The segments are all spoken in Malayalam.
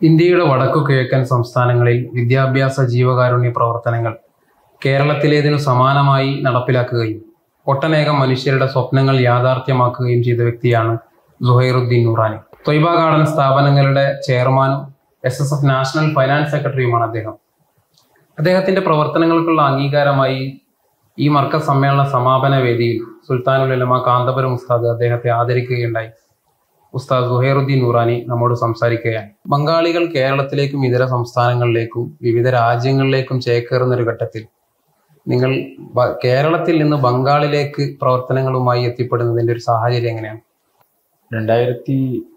ഇന്ത്യയുടെ വടക്കു കിഴക്കൻ സംസ്ഥാനങ്ങളിൽ വിദ്യാഭ്യാസ ജീവകാരുണ്യ പ്രവർത്തനങ്ങൾ കേരളത്തിലേതിനു സമാനമായി നടപ്പിലാക്കുകയും ഒട്ടനേകം മനുഷ്യരുടെ സ്വപ്നങ്ങൾ യാഥാർത്ഥ്യമാക്കുകയും ചെയ്ത വ്യക്തിയാണ് സുഹൈറുദ്ദീൻ നൂറാനി തൊയ്ബ ഗാർഡൻ സ്ഥാപനങ്ങളുടെ ചെയർമാനും S S F national finance സെക്രട്ടറിയുമാണ് അദ്ദേഹം അദ്ദേഹത്തിന്റെ പ്രവർത്തനങ്ങൾക്കുള്ള അംഗീകാരമായി ഈ മർക്കസ് സമ്മേളന സമാപന വേദിയിൽ സുൽത്താനുൽ ഉലമ കാന്തപുരം ഉസ്താദ് അദ്ദേഹത്തെ ആദരിക്കുകയുണ്ടായി ഉസ്താദ് സുഹൈറുദ്ദീൻ നൂറാനി നമ്മോട് സംസാരിക്കുകയാണ് ബംഗാളികൾ കേരളത്തിലേക്കും ഇതര സംസ്ഥാനങ്ങളിലേക്കും വിവിധ രാജ്യങ്ങളിലേക്കും ചേക്കേറുന്ന ഒരു ഘട്ടത്തിൽ നിങ്ങൾ ബ- കേരളത്തിൽ നിന്ന് ബംഗാളിലേക്ക് പ്രവർത്തനങ്ങളുമായി എത്തിപ്പെടുന്നതിന്റെ ഒരു സാഹചര്യം എങ്ങനെയാണ് രണ്ടായിരത്തി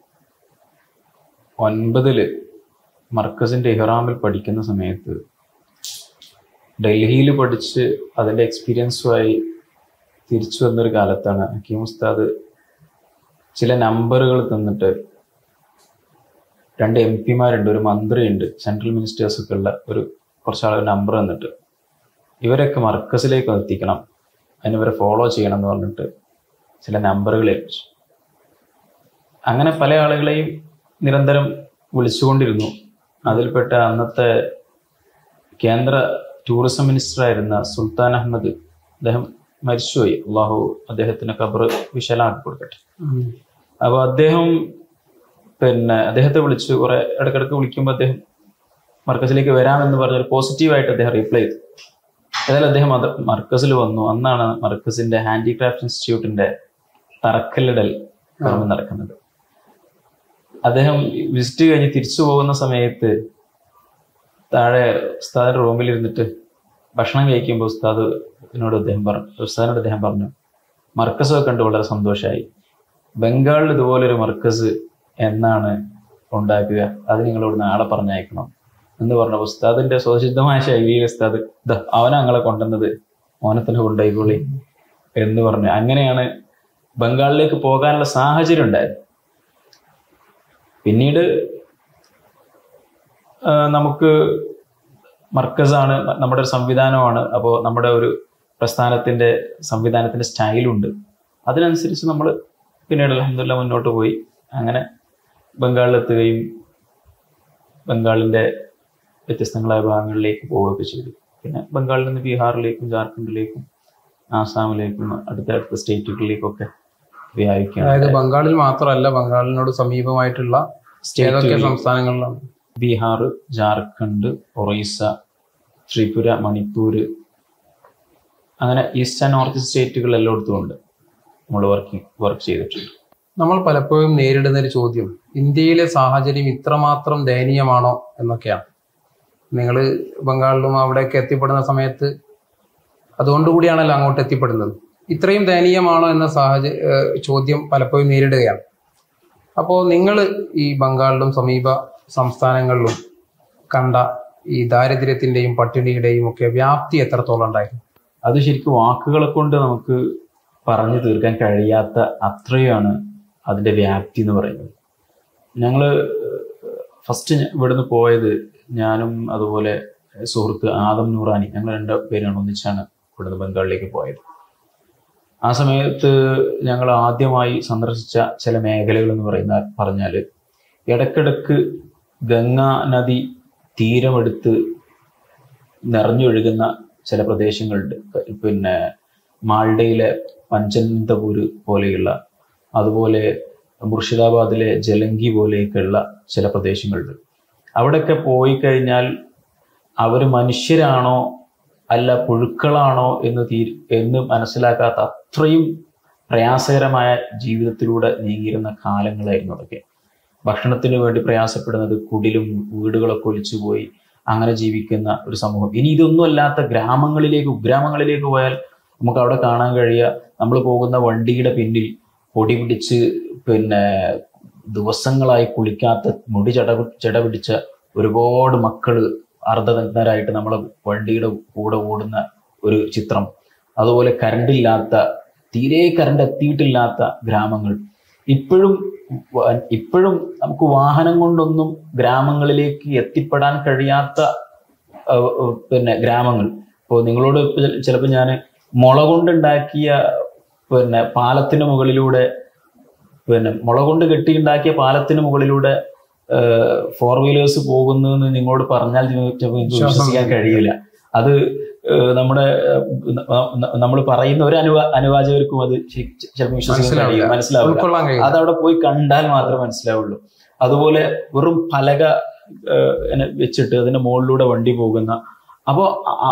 ഒൻപതില് മർക്കസിന്റെ ഇഹ്റാമിൽ പഠിക്കുന്ന സമയത്ത് ഡൽഹിയിൽ പഠിച്ച് അതിന്റെ എക്സ്പീരിയൻസുമായി തിരിച്ചു വന്നൊരു കാലത്താണ് ഹക്കീം ഉസ്താദ് ചില നമ്പറുകൾ തന്നിട്ട് രണ്ട് എം പിമാരുണ്ട് ഒരു മന്ത്രിയുണ്ട് സെൻട്രൽ മിനിസ്റ്റേഴ്സ് ഒക്കെ ഉള്ള ഒരു കുറച്ചാൾ നമ്പർ തന്നിട്ട് ഇവരൊക്കെ മർക്കസിലേക്ക് എത്തിക്കണം അതിന് ഇവരെ ഫോളോ ചെയ്യണം എന്ന് പറഞ്ഞിട്ട് ചില നമ്പറുകൾ ഏൽപ്പിച്ചു അങ്ങനെ പല ആളുകളെയും നിരന്തരം വിളിച്ചുകൊണ്ടിരുന്നു അതിൽപ്പെട്ട അന്നത്തെ കേന്ദ്ര ടൂറിസം മിനിസ്റ്റർ ആയിരുന്ന സുൽത്താൻ അഹമ്മദ് അദ്ദേഹം മരിച്ചുപോയി അള്ളാഹു അദ്ദേഹത്തിന് ഖബർ വിശാലാക്കി കൊടുക്കട്ടെ അപ്പോൾ അദ്ദേഹം പിന്നെ അദ്ദേഹത്തെ വിളിച്ചു കുറെ ഇടക്കിടക്ക് വിളിക്കുമ്പോൾ അദ്ദേഹം മർക്കസിലേക്ക് വരാമെന്ന് പറഞ്ഞൊരു പോസിറ്റീവായിട്ട് അദ്ദേഹം റീപ്ലൈ ചെയ്തു ഏതായാലും അദ്ദേഹം അത് മർക്കസിൽ വന്നു അന്നാണ് മർക്കസിന്റെ ഹാൻഡിക്രാഫ്റ്റ് ഇൻസ്റ്റിറ്റ്യൂട്ടിന്റെ തറക്കല്ലിടൽ കർമ്മം നടക്കുന്നത് അദ്ദേഹം വിസിറ്റ് കഴിഞ്ഞ് തിരിച്ചു പോകുന്ന സമയത്ത് താഴെ ഉസ്താദിന്റെ റൂമിൽ ഇരുന്നിട്ട് ഭക്ഷണം കഴിക്കുമ്പോൾ ഉസ്താദിനോട് അദ്ദേഹം പറഞ്ഞു ഉസ്താദിനോട് അദ്ദേഹം പറഞ്ഞു മർക്കസൊക്കെ കണ്ട് വളരെ സന്തോഷമായി ബംഗാളിൽ ഇതുപോലൊരു മർക്കസ് എന്നാണ് ഉണ്ടാക്കുക അത് നിങ്ങളോട് നാളെ പറഞ്ഞയക്കണം എന്ന് പറഞ്ഞ ഉസ്താദിന്റെ സ്വസിദ്ധമായ ശൈലിയിൽ ഉസ്താദ് "ദാ, അവനാ ഞങ്ങളെ കൊണ്ടുവന്നത് ഓനെ തന്നെ കൊണ്ടുപോയിക്കോളി എന്ന് പറഞ്ഞു അങ്ങനെയാണ് ബംഗാളിലേക്ക് പോകാനുള്ള സാഹചര്യം ഉണ്ടായത് പിന്നീട് ആ, നമുക്ക് മർക്കസാണ് നമ്മുടെ ഒരു സംവിധാനമാണ് അപ്പോൾ നമ്മുടെ ഒരു പ്രസ്ഥാനത്തിന്റെ സംവിധാനത്തിന്റെ സ്റ്റൈലുണ്ട് അതിനനുസരിച്ച് നമ്മൾ പിന്നീട് അലഹമില്ല മുന്നോട്ട് പോയി അങ്ങനെ ബംഗാളിലെത്തുകയും ബംഗാളിന്റെ വ്യത്യസ്തങ്ങളായ ഭാഗങ്ങളിലേക്ക് പോവുകയൊക്കെ ചെയ്തു പിന്നെ ബംഗാളിൽ നിന്ന് ബീഹാറിലേക്കും ജാർഖണ്ഡിലേക്കും ആസാമിലേക്കും അടുത്ത അടുത്ത സ്റ്റേറ്റുകളിലേക്കൊക്കെ വ്യാപിക്കുകയാണ് അതായത് ബംഗാളിൽ മാത്രമല്ല ബംഗാളിനോട് സമീപമായിട്ടുള്ള ഏതൊക്കെ സ്റ്റേറ്റുകളിൽ സംസ്ഥാനങ്ങളിലാണ് ബീഹാർ ജാർഖണ്ഡ് ഒറീസ ത്രിപുര മണിപ്പൂർ അങ്ങനെ ഈസ്റ്റ് ആൻഡ് നോർത്ത് സ്റ്റേറ്റുകൾ എല്ലായിടത്തും ഉണ്ട് നമ്മൾ വർക്ക് വർക്ക് ചെയ്തിട്ടുണ്ട് നമ്മൾ പലപ്പോഴും നേരിടുന്ന ഒരു ചോദ്യം ഇന്ത്യയിലെ സാഹചര്യം ഇത്രമാത്രം ദയനീയമാണോ എന്നൊക്കെയാണ് നിങ്ങൾ ബംഗാളിലും അവിടെയൊക്കെ എത്തിപ്പെടുന്ന സമയത്ത് അതുകൊണ്ടുകൂടിയാണല്ലോ അങ്ങോട്ട് എത്തിപ്പെടുന്നത് ഇത്രയും ദയനീയമാണോ എന്ന സാഹചര്യ ഏഹ് ചോദ്യം പലപ്പോഴും നേരിടുകയാണ് അപ്പോൾ നിങ്ങൾ ഈ ബംഗാളിലും സമീപ സംസ്ഥാനങ്ങളിലും കണ്ട ഈ ദാരിദ്ര്യത്തിന്റെയും പട്ടിണിയുടെയും ഒക്കെ വ്യാപ്തി എത്രത്തോളം ഉണ്ടായിരുന്നു അത് ശരിക്കും വാക്കുകളെ കൊണ്ട് നമുക്ക് പറഞ്ഞു തീർക്കാൻ കഴിയാത്ത അത്രയാണ് അതിന്റെ വ്യാപ്തി എന്ന് പറയുന്നത് ഞങ്ങൾ ഫസ്റ്റ് ഇവിടുന്ന് പോയത് ഞാനും അതുപോലെ സുഹൃത്ത് ആദം നൂറാനി ഞങ്ങൾ രണ്ട് പേരാണ് ഒന്നിച്ചാണ് ഇവിടുന്ന് ബംഗാളിലേക്ക് പോയത് ആ സമയത്ത് ഞങ്ങൾ ആദ്യമായി സന്ദർശിച്ച ചില മേഖലകൾ എന്ന് പറയുന്ന പറഞ്ഞാൽ ഇടക്കിടക്ക് ഗംഗാ നദി തീരമെടുത്ത് നിറഞ്ഞൊഴുകുന്ന ചില പ്രദേശങ്ങളുണ്ട് പിന്നെ മാൾഡയിലെ പഞ്ചനന്തപൂര് പോലെയുള്ള അതുപോലെ മുർഷിദാബാദിലെ ജലങ്കി പോലെയൊക്കെയുള്ള ചില പ്രദേശങ്ങളുണ്ട് അവിടെയൊക്കെ പോയി കഴിഞ്ഞാൽ അവർ മനുഷ്യരാണോ അല്ല പുഴുക്കളാണോ എന്ന് തീ എന്ന് മനസ്സിലാക്കാത്ത അത്രയും പ്രയാസകരമായ ജീവിതത്തിലൂടെ നീങ്ങിയിരുന്ന കാലങ്ങളായിരുന്നു അതൊക്കെ ഭക്ഷണത്തിന് വേണ്ടി പ്രയാസപ്പെടുന്നത് കുടിലും വീടുകളൊക്കെ ഒലിച്ചുപോയി അങ്ങനെ ജീവിക്കുന്ന ഒരു സമൂഹം ഇനി ഇതൊന്നും അല്ലാത്ത ഗ്രാമങ്ങളിലേക്ക് കുഗ്രാമങ്ങളിലേക്ക് പോയാൽ നമുക്ക് അവിടെ കാണാൻ കഴിയുക നമ്മൾ പോകുന്ന വണ്ടിയുടെ പിന്നിൽ പൊടി പിടിച്ച് പിന്നെ ദിവസങ്ങളായി കുളിക്കാത്ത മുടി ചട ചട പിടിച്ച ഒരുപാട് മക്കള് അർദ്ധനഗ്നരായിട്ട് നമ്മളെ വണ്ടിയുടെ കൂടെ ഓടുന്ന ഒരു ചിത്രം അതുപോലെ കരണ്ടില്ലാത്ത തീരെ കരണ്ട് എത്തിയിട്ടില്ലാത്ത ഗ്രാമങ്ങൾ ഇപ്പോഴും വ- ഇപ്പോഴും നമുക്ക് വാഹനം കൊണ്ടൊന്നും ഗ്രാമങ്ങളിലേക്ക് എത്തിപ്പെടാൻ കഴിയാത്ത അഹ് അഹ് പിന്നെ ഗ്രാമങ്ങൾ ഇപ്പോൾ നിങ്ങളോട് ചിലപ്പോൾ ഞാൻ മുള കൊണ്ടുണ്ടാക്കിയ പിന്നെ പാലത്തിന് മുകളിലൂടെ പിന്നെ മുള കൊണ്ട് കെട്ടിയുണ്ടാക്കിയ പാലത്തിന് മുകളിലൂടെ ഫോർ വീലേഴ്സ് പോകുന്നു എന്ന് നിങ്ങളോട് പറഞ്ഞാൽ നിങ്ങൾക്ക് വിശ്വസിക്കാൻ കഴിയില്ല അത് ഏഹ്, നമ്മുടെ നമ്മൾ പറയുന്ന ഒരു അനുവാ അനുവാചകർക്കും അത് ശരി- ചിലപ്പോൾ വിശ്വസിക്കാൻ മനസ്സിലാവില്ല. കഴിയും മനസ്സിലാവില്ല ഉൾക്കൊള്ളാൻ കഴിയും അതവിടെ പോയി കണ്ടാൽ മാത്രമേ മനസ്സിലാവുള്ളൂ അതുപോലെ വെറും പലക ഏഹ്, ഇങ്ങനെ വെച്ചിട്ട് അതിന്റെ മുകളിലൂടെ വണ്ടി പോകുന്ന അപ്പോൾ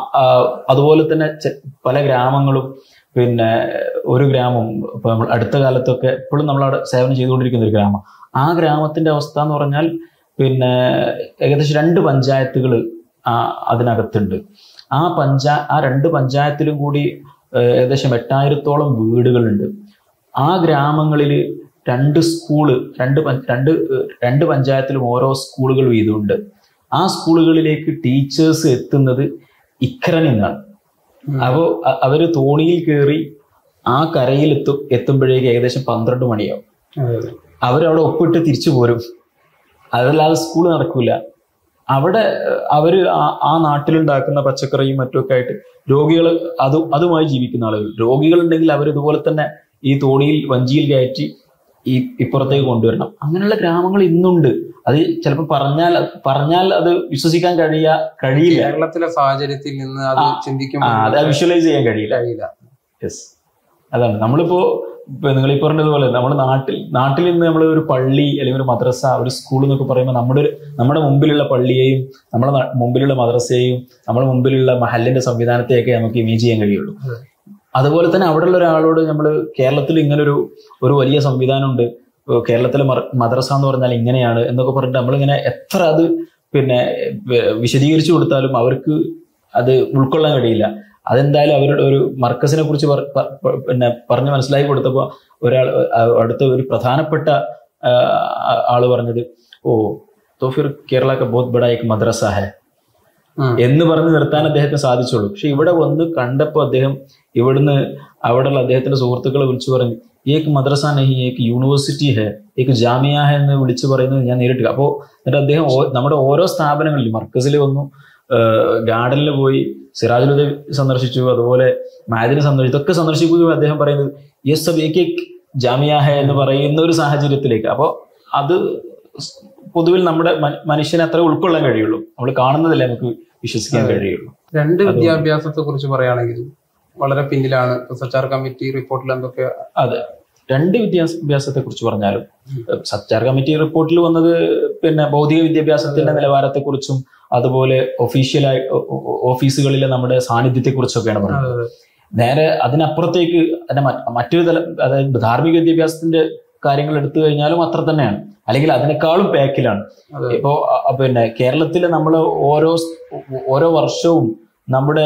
അതുപോലെ തന്നെ ചെ- പല ഗ്രാമങ്ങളും പിന്നെ ഒരു ഗ്രാമം ഇപ്പൊ നമ്മൾ അടുത്ത കാലത്തൊക്കെ ഇപ്പോഴും നമ്മൾ അവിടെ സേവനം ചെയ്തുകൊണ്ടിരിക്കുന്ന ഒരു ഗ്രാമം ആ ഗ്രാമത്തിന്റെ അവസ്ഥ എന്ന് പറഞ്ഞാൽ പിന്നെ ഏകദേശം രണ്ട് പഞ്ചായത്തുകൾ അതിനകത്തുണ്ട് ആ പഞ്ചാ ആ രണ്ട് പഞ്ചായത്തിലും കൂടി ഏഹ്, ഏകദേശം എട്ടായിരത്തോളം വീടുകളുണ്ട് ആ ഗ്രാമങ്ങളിൽ രണ്ട് സ്കൂള് രണ്ട് പഞ്ച- രണ്ട് ഏഹ്, രണ്ട് പഞ്ചായത്തിലും ഓരോ സ്കൂളുകൾ വീതമുണ്ട് ആ സ്കൂളുകളിലേക്ക് ടീച്ചേഴ്സ് എത്തുന്നത് ഇക്കരനിൽ നിന്നാണ് അപ്പോൾ അ- അവര് തോണിയിൽ കയറി ആ കരയിൽ എത്തും എത്തുമ്പോഴേക്ക് ഏകദേശം പന്ത്രണ്ട് മണിയാവും അതെ, അതെ. അവരവിടെ ഒപ്പിട്ട് തിരിച്ചു പോരും അതല്ലാതെ സ്കൂൾ നടക്കൂല അവിടെ ഏഹ്, അവര് ആ- ആ നാട്ടിലുണ്ടാക്കുന്ന പച്ചക്കറിയും മറ്റുമൊക്കെ ആയിട്ട് രോഗികൾ അത് അതുമായി ജീവിക്കുന്ന ആളുകൾ രോഗികളുണ്ടെങ്കിൽ അവർ ഇതുപോലെ തന്നെ ഈ തോണിയിൽ വഞ്ചിയിൽ കയറ്റി ഈ ഇപ്പുറത്തേക്ക് കൊണ്ടുവരണം അങ്ങനെയുള്ള ഗ്രാമങ്ങൾ ഇന്നുണ്ട് അത് ചിലപ്പോൾ പറഞ്ഞാൽ പറഞ്ഞാൽ അത് വിശ്വസിക്കാൻ കഴിയാ കഴിയില്ല കേരളത്തിലെ സാഹചര്യത്തിൽ നിന്ന് അത് ആ, ആ, ചിന്തിക്കുമ്പോൾ അത് വിഷ്വലൈസ് ചെയ്യാൻ കഴിയില്ല കഴിയില്ല യെസ് അതാണ് നമ്മളിപ്പോ ഇപ്പൊ നിങ്ങൾ ഈ പറഞ്ഞതുപോലെ നമ്മുടെ നാട്ടിൽ നാട്ടിൽ നിന്ന് നമ്മൾ ഒരു പള്ളി അല്ലെങ്കിൽ ഒരു മദ്രസ ഒരു സ്കൂൾ എന്നൊക്കെ പറയുമ്പോൾ നമ്മുടെ ഒരു നമ്മുടെ മുമ്പിലുള്ള പള്ളിയെയും നമ്മുടെ നാ- മുമ്പിലുള്ള മദ്രസയെയും നമ്മുടെ മുമ്പിലുള്ള മഹലിന്റെ സംവിധാനത്തെയൊക്കെ നമുക്ക് ഇമേജ് ചെയ്യാൻ കഴിയുള്ളൂ അതെ. അതുപോലെ തന്നെ അവിടെയുള്ള ഒരാളോട് നമ്മൾ കേരളത്തിൽ ഇങ്ങനൊരു ഒരു വലിയ സംവിധാനമുണ്ട് ഇപ്പൊ കേരളത്തിലെ മർ- മദ്രസ എന്ന് പറഞ്ഞാൽ ഇങ്ങനെയാണ് എന്നൊക്കെ പറഞ്ഞിട്ട് നമ്മളിങ്ങനെ എത്ര അത് പിന്നെ വ- വിശദീകരിച്ചു കൊടുത്താലും അവർക്ക് അത് ഉൾക്കൊള്ളാൻ കഴിയില്ല അതെന്തായാലും അവരുടെ ഒരു മർക്കസിനെ കുറിച്ച് പറ- പ- പ- പിന്നെ പറഞ്ഞ് മനസ്സിലാക്കി കൊടുത്തപ്പോൾ ഒരാൾ അഹ് അടുത്ത ഒരു പ്രധാനപ്പെട്ട ആഹ്, ആള് പറഞ്ഞത് ഓ तो फिर केरला का बहुत बड़ा एक मदरसा है ഉം. എന്ന് പറഞ്ഞ് നിർത്താൻ അദ്ദേഹത്തിന് സാധിച്ചുള്ളൂ പക്ഷെ ഇവിടെ വന്ന് കണ്ടപ്പോൾ അദ്ദേഹം ഇവിടുന്ന് അവിടെയുള്ള അദ്ദേഹത്തിന്റെ സുഹൃത്തുക്കളെ വിളിച്ചു പറഞ്ഞു ഏക്ക് മദ്രസ നഹി ഏക്ക് യൂണിവേഴ്സിറ്റി ഹെ ഏക്ക് ജാമിയ ഹെ എന്ന് വിളിച്ചു പറയുന്നത് ഞാൻ നേരിട്ട് അപ്പോൾ എന്നിട്ട് അദ്ദേഹം ഓ- നമ്മുടെ ഓരോ സ്ഥാപനങ്ങളിലും മർക്കസിൽ വന്നു ഗാർഡനിൽ പോയി സിറാജുലുദ സന്ദർശിച്ചു അതുപോലെ മാദിനെ സന്ദർശിച്ചു ഇതൊക്കെ സന്ദർശിക്കുകയും അദ്ദേഹം പറയുന്നത് യെസ് സബ് ഏക്ക് ഏക്ക് ജാമിയ ഹെ എന്ന് പറയുന്ന ഒരു സാഹചര്യത്തിലേക്ക് അപ്പോൾ അത് സ് പൊതുവിൽ നമ്മുടെ മ- മനുഷ്യനെ അത്ര ഉൾക്കൊള്ളാൻ കഴിയുള്ളൂ നമ്മൾ കാണുന്നതല്ലേ നമുക്ക് വിശ്വസിക്കാൻ കഴിയുള്ളൂ രണ്ട് വിദ്യാഭ്യാസത്തെ കുറിച്ച് പറയുകയാണെങ്കിൽ വളരെ പിന്നിലാണ് ഇപ്പൊ സച്ചാർ കമ്മിറ്റി റിപ്പോർട്ടിൽ എന്തൊക്കെ അതെ രണ്ട് വിദ്യാഭ്യാസത്തെ കുറിച്ച് പറഞ്ഞാലും സച്ചാർ കമ്മിറ്റി റിപ്പോർട്ടിൽ വന്നത് പിന്നെ ഭൗതിക വിദ്യാഭ്യാസത്തിന്റെ നിലവാരത്തെ കുറിച്ചും അതുപോലെ ഒഫീഷ്യലായി ഒ- ഒ- ഓഫീസുകളിലെ നമ്മുടെ സാന്നിധ്യത്തെ കുറിച്ചൊക്കെയാണ് പറഞ്ഞത് അതെ, അതെ. നേരെ അതിനപ്പുറത്തേക്ക് അതിന്റെ മറ്റ് മറ്റൊരു തല അതായത് ധാർമ്മിക വിദ്യാഭ്യാസത്തിന്റെ കാര്യങ്ങൾ എടുത്തു കഴിഞ്ഞാലും അത്ര തന്നെയാണ് അല്ലെങ്കിൽ അതിനേക്കാളും പാക്കിലാണ് അതെ. ഇപ്പോ അ- പിന്നെ കേരളത്തിലെ നമ്മൾ ഓരോ സ്- ഓരോ വർഷവും നമ്മുടെ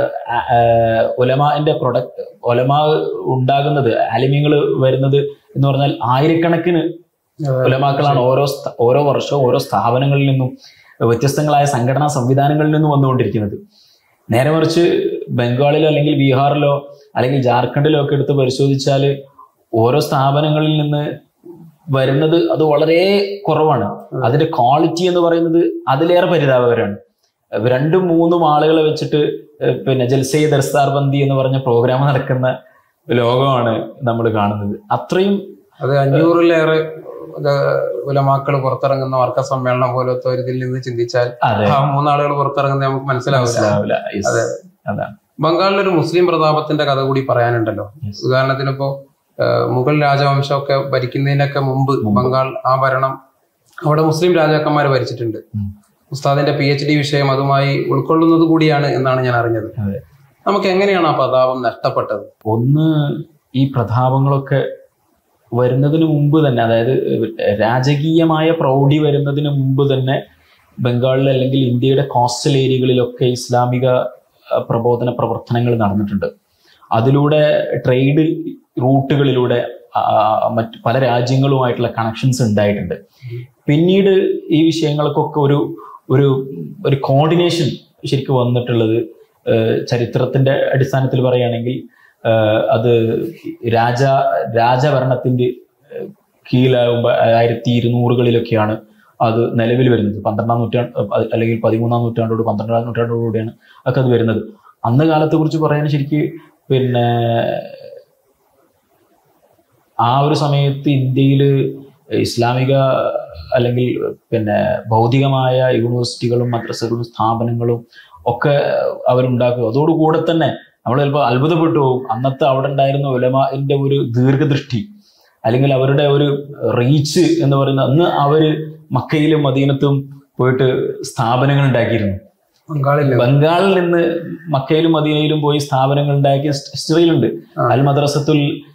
ഒലമാന്റെ പ്രൊഡക്റ്റ് ഒലമ ഉണ്ടാകുന്നത് ആലിമ്യങ്ങൾ വരുന്നത് എന്ന് പറഞ്ഞാൽ ആയിരക്കണക്കിന് അതെ. ഉലമാക്കളാണ് ഓരോ സ്ഥ- ഓരോ വർഷവും ഓരോ സ്ഥാപനങ്ങളിൽ നിന്നും വ്യത്യസ്തങ്ങളായ സംഘടനാ സംവിധാനങ്ങളിൽ നിന്നും വന്നുകൊണ്ടിരിക്കുന്നത് നേരെ മറിച്ച് ബംഗാളിലോ അല്ലെങ്കിൽ ബീഹാറിലോ അല്ലെങ്കിൽ ജാർഖണ്ഡിലോ ഒക്കെ എടുത്ത് പരിശോധിച്ചാൽ ഓരോ സ്ഥാപനങ്ങളിൽ നിന്ന് വരുന്നത് അത് വളരെ കുറവാണ് അതിന്റെ ക്വാളിറ്റി എന്ന് പറയുന്നത് അതിലേറെ പരിതാപകരമാണ് ഏഹ് രണ്ടും മൂന്നും ആളുകളെ വെച്ചിട്ട് ഏഹ് പിന്നെ ജൽസൈ ദർസ്താർ ബന്ദി എന്ന് പറഞ്ഞ പ്രോഗ്രാം നടക്കുന്ന ലോകമാണ് നമ്മൾ കാണുന്നത് അത്രയും അത് അഞ്ഞൂറിലേറെ ഉലമാക്കൾ പുറത്തിറങ്ങുന്ന വർക്ക സമ്മേളനം പോലത്തെ ഒരു ഇതിൽ നിന്ന് ചിന്തിച്ചാൽ അതെ ആ മൂന്നാളുകൾ പുറത്തിറങ്ങുന്നത് നമുക്ക് മനസ്സിലാവില്ല മനസ്സിലാവില്ല Yes. അതെ. അതാണ് ബംഗാളിൽ ഒരു മുസ്ലിം പ്രതാപത്തിന്റെ കഥ കൂടി പറയാനുണ്ടല്ലോ Yes. ഉദാഹരണത്തിന് ഇപ്പോ ഏഹ്, മുഗൾ രാജവംശമൊക്കെ ഭരിക്കുന്നതിനൊക്കെ മുമ്പ് ബംഗാൾ ആ ഭരണം അവിടെ മുസ്ലിം രാജാക്കന്മാർ ഭരിച്ചിട്ടുണ്ട് ഉം. ഉസ്താദിന്റെ പി എച്ച് ഡി വിഷയം അതുമായി ഉൾക്കൊള്ളുന്നത് കൂടിയാണ് എന്നാണ് ഞാൻ അറിഞ്ഞത് അതെ. നമുക്ക് എങ്ങനെയാണ് ആ പ്രതാപം നഷ്ടപ്പെട്ടത് ഒന്ന് ഈ പ്രതാപങ്ങളൊക്കെ വരുന്നതിന് മുമ്പ് തന്നെ അതായത് രാജകീയമായ പ്രൗഢി വരുന്നതിന് മുമ്പ് തന്നെ ബംഗാളിൽ അല്ലെങ്കിൽ ഇന്ത്യയുടെ കോസ്റ്റൽ ഏരിയകളിലൊക്കെ ഇസ്ലാമിക അഹ്, പ്രബോധന പ്രവർത്തനങ്ങൾ നടന്നിട്ടുണ്ട് അതിലൂടെ ട്രേഡ് റൂട്ടുകളിലൂടെ ആ, മറ്റ് പല രാജ്യങ്ങളുമായിട്ടുള്ള കണക്ഷൻസ് ഉണ്ടായിട്ടുണ്ട് പിന്നീട് ഈ വിഷയങ്ങൾക്കൊക്കെ ഒരു ഒരു ഒരു കോർഡിനേഷൻ ശരിക്കും വന്നിട്ടുള്ളത് ഏഹ്, ചരിത്രത്തിന്റെ അടിസ്ഥാനത്തിൽ പറയുകയാണെങ്കിൽ ഏഹ്, അത് രാജ രാജഭരണത്തിന്റെ ഏഹ്, കീഴിലാകുമ്പോൾ ആയിരത്തി ഇരുന്നൂറുകളിലൊക്കെയാണ് അത് നിലവിൽ വരുന്നത് പന്ത്രണ്ടാം നൂറ്റാണ്ട് അഹ് അല്ലെങ്കിൽ പതിമൂന്നാം നൂറ്റാണ്ടോട് പന്ത്രണ്ടാം നൂറ്റാണ്ടോടുകൂടിയാണ് ഒക്കെ അത് വരുന്നത് അന്ന് കാലത്തെ കുറിച്ച് പറയാൻ ശരിക്ക് പിന്നെ ആ ഒരു സമയത്ത് ഇന്ത്യയിൽ ഇസ്ലാമിക അല്ലെങ്കിൽ പിന്നെ ഭൗതികമായ യൂണിവേഴ്സിറ്റികളും മദ്രസകളും സ്ഥാപനങ്ങളും ഒക്കെ അവരുണ്ടാക്കും അതോടുകൂടെ തന്നെ നമ്മൾ ചിലപ്പോൾ അത്ഭുതപ്പെട്ടു പോകും അന്നത്തെ അവിടെ ഉണ്ടായിരുന്ന ഉലമാന്റെ ഒരു ദീർഘദൃഷ്ടി അല്ലെങ്കിൽ അവരുടെ ഒരു റീച്ച് എന്ന് പറയുന്ന അന്ന് അവര് മക്കയിലും മദീനത്തും പോയിട്ട് സ്ഥാപനങ്ങൾ ഉണ്ടാക്കിയിരുന്നു ബംഗാളില്ല ബംഗാളിൽ നിന്ന് മക്കയിലും മദീനയിലും പോയി സ്ഥാപനങ്ങൾ ഉണ്ടാക്കിയ ഹിസ്റ്ററിയിലുണ്ട് ആ. അൽ മദ്രസത്തുൽ